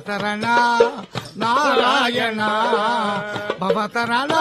తరణ నారాయణ భవతరణ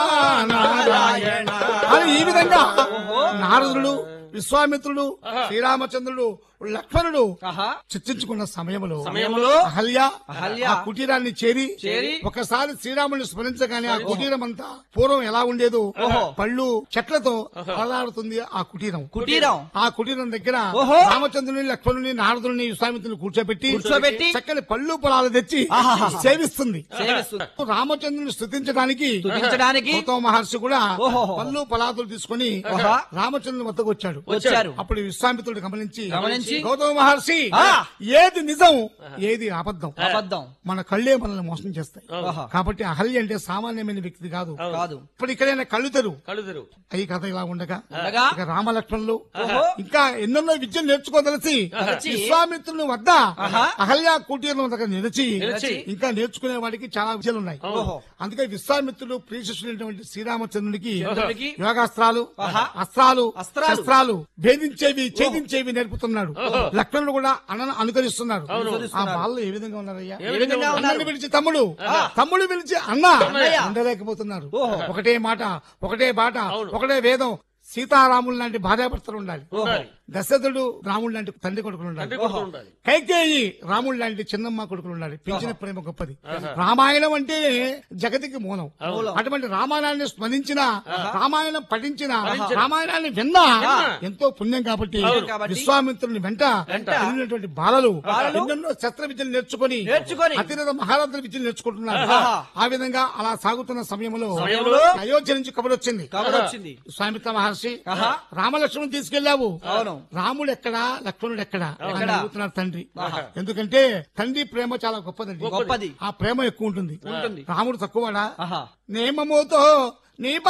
నారాయణ అని ఈ విధంగా నారదుడు విశ్వామిత్రుడు శ్రీరామచంద్రుడు లక్ష్మణుడు ఆహా చర్చించుకున్న సమయంలో సమయంలో అహల్య అహల్య ఆ కుటీరాన్ని చేరి చేరి ఒకసారి శ్రీరాముని స్మరించగానే ఆ కుటీరం అంతా పూర్వం ఎలా ఉండేదో ఓహో. పళ్ళు చెట్లతో అలలాడుతుంది ఆ కుటీరం కుటీరం ఆ కుటీరం దగ్గర ఓహో. రామచంద్రుని లక్ష్మణుని నారదుని విశ్వామిత్రుని కూర్చోబెట్టి కూర్చోబెట్టి చక్కని పళ్ళు పొలాలు తెచ్చి ఆహాహా. సేవిస్తుంది సేవిస్తుంది రామచంద్రుని స్థుతించడానికి స్తుతించడానికి గౌతమ మహర్షి కూడా ఓహోహో. పళ్ళు పొలాదులు తీసుకుని ఓహో. రామచంద్రుని వద్దకు వచ్చాడు వచ్చారు అప్పుడు విశ్వామిత్రుడు గమనించి గమనించి గౌతమ మహర్షి ఆ. ఏది నిజం ఏది అబద్ధం అబద్ధం మన కళ్ళే మనల్ని మోసం చేస్తాయి ఆహా. కాబట్టి అహల్య అంటే సామాన్యమైన వ్యక్తి కాదు కాదు ఇప్పుడు ఇక్కడైనా కళ్ళు తెరు కళ్ళు తెరువు ఈ కథ ఇలా ఉండగా ఉండగా ఇక రామలక్ష్మణులు ఓహో. ఇంకా ఎన్నెన్నో విద్యలు నేర్చుకోదలసి తలచి విశ్వామిత్రుని వద్ద ఆహా. అహల్య కుటీరం దగ్గర నిలిచి నిలిచి ఇంకా నేర్చుకునే వాడికి చాలా విద్యలు ఉన్నాయి ఓహో. అందుకే విశ్వామిత్రుడు ప్రియశిష్యుడైనటువంటి శ్రీరామచంద్రుడికి చంద్రుడికి యోగాస్త్రాలు ఆహా. అస్త్రాలు అస్త్రాలు. శస్త్రాలు భేదించేవి ఛేదించేవి నేర్పుతున్నాడు లక్ష్మణుడు కూడా అన్నను అనుకరిస్తున్నారు ఆ వాళ్ళు ఏ విధంగా ఉన్నారయ్యా ఏ విధంగా ఉన్నారు అన్నని పిలిచి తమ్ముడు తమ్ముడు పిలిచి అన్న ఉండలేకపోతున్నారు ఒకటే మాట ఒకటే బాట ఒకటే వేదం సీతారాములు లాంటి భార్యాభర్తలు ఉండాలి ఉండాలి దశరథుడు రాముడు లాంటి తండ్రి కొడుకులు ఉండాలి తండ్రి కొడుకులు ఉండాలి కైకేయి రాముడు లాంటి చిన్నమ్మ కొడుకులు ఉండాలి పెంచిన ప్రేమ గొప్పది రామాయణం అంటే జగతికి మూలం అటువంటి రామాయణాన్ని స్మరించిన రామాయణం పఠించిన రామాయణాన్ని విన్నా ఎంతో పుణ్యం కాబట్టి కాబట్టి విశ్వామిత్రుని వెంట వెళ్ళినటువంటి బాలలు ఎన్నెన్నో శస్త్ర విద్యలు నేర్చుకొని నేర్చుకొని అతిరథ మహారథుల విద్యలు నేర్చుకుంటున్నారు ఆహా. ఆ విధంగా అలా సాగుతున్న సమయంలో సమయంలో అయోధ్య నుంచి కబురు వచ్చింది కబురు వచ్చింది విశ్వామిత్ర మహర్షి ఆహా. రామలక్ష్మణ్ తీసుకెళ్లావు అవును. రాముడు ఎక్కడా లక్ష్మణుడు ఎక్కడా అని ఎక్కడా? అడుగుతున్నారు తండ్రి ఎందుకంటే తండ్రి ప్రేమ చాలా గొప్పదండి గొప్పది ఆ ప్రేమ ఎక్కువ ఉంటుంది ఉంటుంది. రాముడు తక్కువడా ఆహా నియమముతో నీ